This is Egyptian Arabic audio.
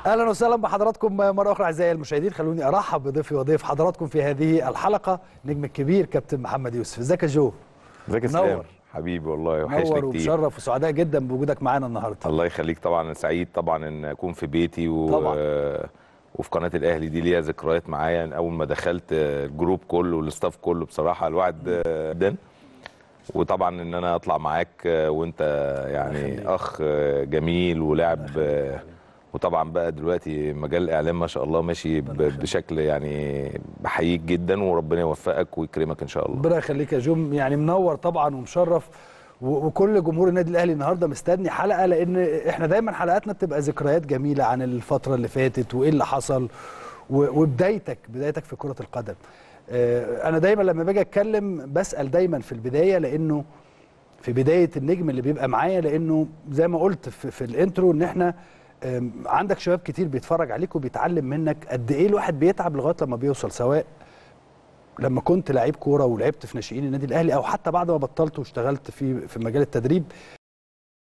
اهلا وسهلا بحضراتكم مره اخرى اعزائي المشاهدين خلوني ارحب بضيفي وضيف حضراتكم في هذه الحلقه نجم الكبير كابتن محمد يوسف ازيك يا جو ازيك يا منور. سلام حبيبي والله وحشني منور كتير ومشرف وسعداء جدا بوجودك معانا النهارده الله يخليك طبعا انا سعيد طبعا ان اكون في بيتي و... طبعا. وفي قناه الاهلي دي ليها ذكريات معايا اول ما دخلت الجروب كله والاستاف كله بصراحه الواحد جدا وطبعا ان انا اطلع معاك وانت يعني اخ جميل ولاعب وطبعا بقى دلوقتي مجال الاعلام ما شاء الله ماشي ب- بشكل يعني بحييك جدا وربنا يوفقك ويكرمك ان شاء الله ربنا يخليك يا جو يعني منور طبعا ومشرف و- وكل جمهور النادي الاهلي النهارده مستني حلقه لان احنا دايما حلقاتنا بتبقى ذكريات جميله عن الفتره اللي فاتت وايه اللي حصل و- وبدايتك بدايتك في كره القدم آه، انا دايما لما باجي اتكلم بسال دايما في البدايه لانه في بدايه النجم اللي بيبقى معايا لانه زي ما قلت في, في الانترو ان احنا آم، عندك شباب كتير بيتفرج عليك وبيتعلم منك قد ايه الواحد بيتعب لغايه لما بيوصل سواء لما كنت لعيب كوره ولعبت في ناشئين النادي الاهلي او حتى بعد ما بطلت واشتغلت في في مجال التدريب